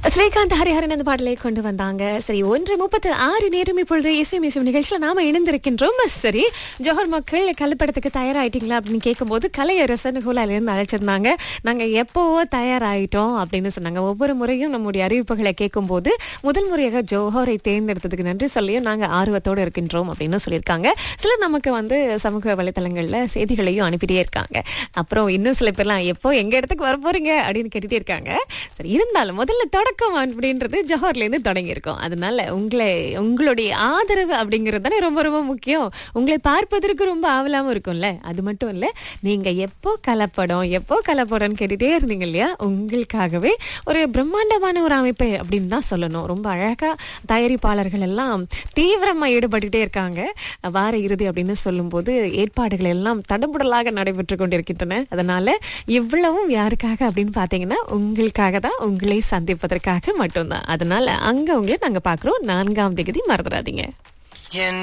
ஸ்ரீகாந்த் ஹரிஹரன் அந்த பாடலை கொண்டு வந்தாங்க சரி ஒன்று முப்பத்து ஆறு நேரம் இப்பொழுது இசை மியூசியம் நிகழ்ச்சியில நாம இணைந்திருக்கின்றோம் சரி ஜோஹர் மக்கள் கலப்படத்துக்கு தயாராயிட்டீங்களா அப்படின்னு கேட்கும்போது கலையரசன் ஹூலால இருந்து அழைச்சிருந்தாங்க நாங்க எப்போவோ தயாராயிட்டோம் அப்படின்னு சொன்னாங்க ஒவ்வொரு முறையும் நம்முடைய அறிவிப்புகளை கேட்கும்போது முதல் முறையாக ஜோஹரை தேர்ந்தெடுத்ததுக்கு நன்றி சொல்லியும் நாங்க ஆர்வத்தோடு இருக்கின்றோம் அப்படின்னு சொல்லியிருக்காங்க சிலர் நமக்கு வந்து சமூக வலைத்தளங்கள்ல செய்திகளையும் அனுப்பிட்டே இருக்காங்க அப்புறம் இன்னும் சில பேர்லாம் எப்போ எங்க இடத்துக்கு வர போறீங்க அப்படின்னு கேட்டுட்டே இருக்காங்க சரி இருந்தாலும் முதல்ல தொடக்கம் அப்படின்றது ஜோஹர்ல இருந்து தொடங்கி இருக்கோம் அதனால உங்களை உங்களுடைய ஆதரவு அப்படிங்கிறது தானே ரொம்ப ரொம்ப முக்கியம் உங்களை பார்ப்பதற்கு ரொம்ப ஆவலாம இருக்கும்ல அது மட்டும் இல்ல நீங்க எப்போ கலப்படம் எப்போ கலப்படம்னு கேட்டுட்டே இருந்தீங்க இல்லையா உங்களுக்காகவே ஒரு பிரம்மாண்டமான ஒரு அமைப்பு அப்படின்னு தான் சொல்லணும் ரொம்ப அழகா தயாரிப்பாளர்கள் எல்லாம் தீவிரமா ஈடுபட்டுட்டே இருக்காங்க வார இறுதி அப்படின்னு சொல்லும்போது ஏற்பாடுகள் எல்லாம் தடபுடலாக நடைபெற்று கொண்டிருக்கின்றன அதனால இவ்வளவும் யாருக்காக அப்படின்னு பாத்தீங்கன்னா உங்களுக்காக தான் உங்களை சந்திப்பதற்காக மட்டும்தான் அதனால அங்க உங்களை நாங்க பாக்குறோம் நான்காம் தேதி மறந்துடாதீங்க என்